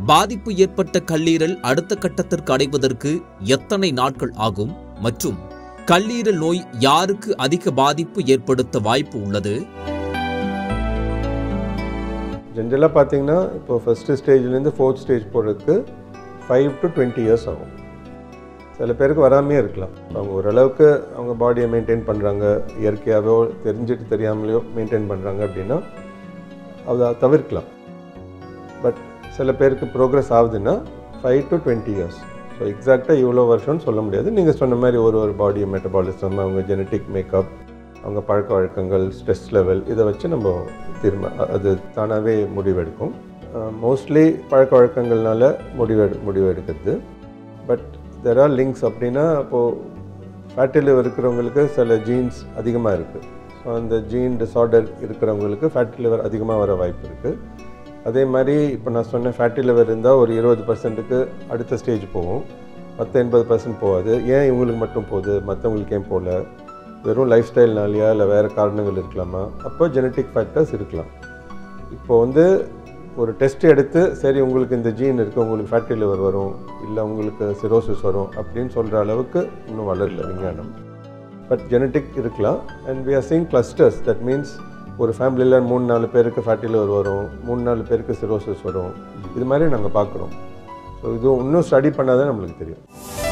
பாதிப்பு ஏற்பட்ட கல்லீரல் அடுத்த கட்டத்திற்கு அடைவதற்கு எத்தனை நாட்கள் ஆகும் மற்றும் கல்லீரல் நோய் யாருக்கு அதிக பாதிப்பு ஏற்படுத்த வாய்ப்பு உள்ளது ஜென்ரலாக பார்த்தீங்கன்னா இப்போ ஃபஸ்ட்டு ஸ்டேஜ்லேருந்து ஃபோர்த் ஸ்டேஜ் போகிறதுக்கு ஃபைவ் டு டுவெண்ட்டி இயர்ஸ் ஆகும் சில பேருக்கு வராமே இருக்கலாம் அவங்க ஓரளவுக்கு அவங்க பாடியை மெயின்டைன் பண்ணுறாங்க இயற்கையாகவோ தெரிஞ்சுட்டு தெரியாமலையோ மெயின்டைன் பண்ணுறாங்க அப்படின்னா அதை தவிர்க்கலாம் பட் சில பேருக்கு ப்ரோக்ரஸ் ஆகுதுன்னா five to twenty years so எக்ஸாக்டாக இவ்வளோ வருஷம்னு சொல்ல முடியாது நீங்கள் சொன்ன மாதிரி ஒரு ஒரு பாடி மெட்டபாலிசம் அவங்க ஜெனட்டிக் மேக்கப் அவங்க பழக்க வழக்கங்கள் ஸ்ட்ரெஸ் லெவல் இதை வச்சு நம்ம தீர்மா அது தானாகவே முடிவெடுக்கும் மோஸ்ட்லி பழக்க வழக்கங்கள்னால முடிவெடு முடிவெடுக்கிறது பட் தெர் ஆர் லிங்க்ஸ் அப்படின்னா அப்போது ஃபேட்டி லிவர் இருக்கிறவங்களுக்கு சில ஜீன்ஸ் அதிகமாக இருக்குது ஸோ அந்த ஜீன் டிஸார்டர் இருக்கிறவங்களுக்கு ஃபேட்டி லிவர் அதிகமாக வர வாய்ப்பு இருக்குது அதே மாதிரி இப்போ நான் சொன்ன ஃபேட்டி லிவர் இருந்தால் ஒரு இருபது பர்சன்ட்டுக்கு அடுத்த ஸ்டேஜ் போகும் மற்ற எண்பது பர்சன்ட் போகாது ஏன் இவங்களுக்கு மட்டும் போகுது மற்றவங்களுக்கு ஏன் போகல வெறும் லைஃப் ஸ்டைல்னாலையா இல்லை வேறு காரணங்கள் இருக்கலாமா அப்போ ஜெனட்டிக் ஃபேக்டர்ஸ் இருக்கலாம் இப்போ வந்து ஒரு டெஸ்ட் எடுத்து சரி உங்களுக்கு இந்த ஜீன் இருக்குது உங்களுக்கு ஃபேட்டி லிவர் வரும் இல்லை உங்களுக்கு சிரோசிஸ் வரும் அப்படின்னு சொல்கிற அளவுக்கு இன்னும் வளரல விஞ்ஞானம் பட் ஜெனட்டிக் இருக்கலாம் and we are seeing clusters that means ஒரு ஃபேமிலியில் மூணு நாலு பேருக்கு ஃபேட்டி லிவர் வரும் மூணு நாலு பேருக்கு சிரோசிஸ் வரும் இது மாதிரி நாங்கள் பார்க்குறோம் ஸோ இது இன்னும் ஸ்டடி பண்ணாதான் நம்மளுக்கு தெரியும்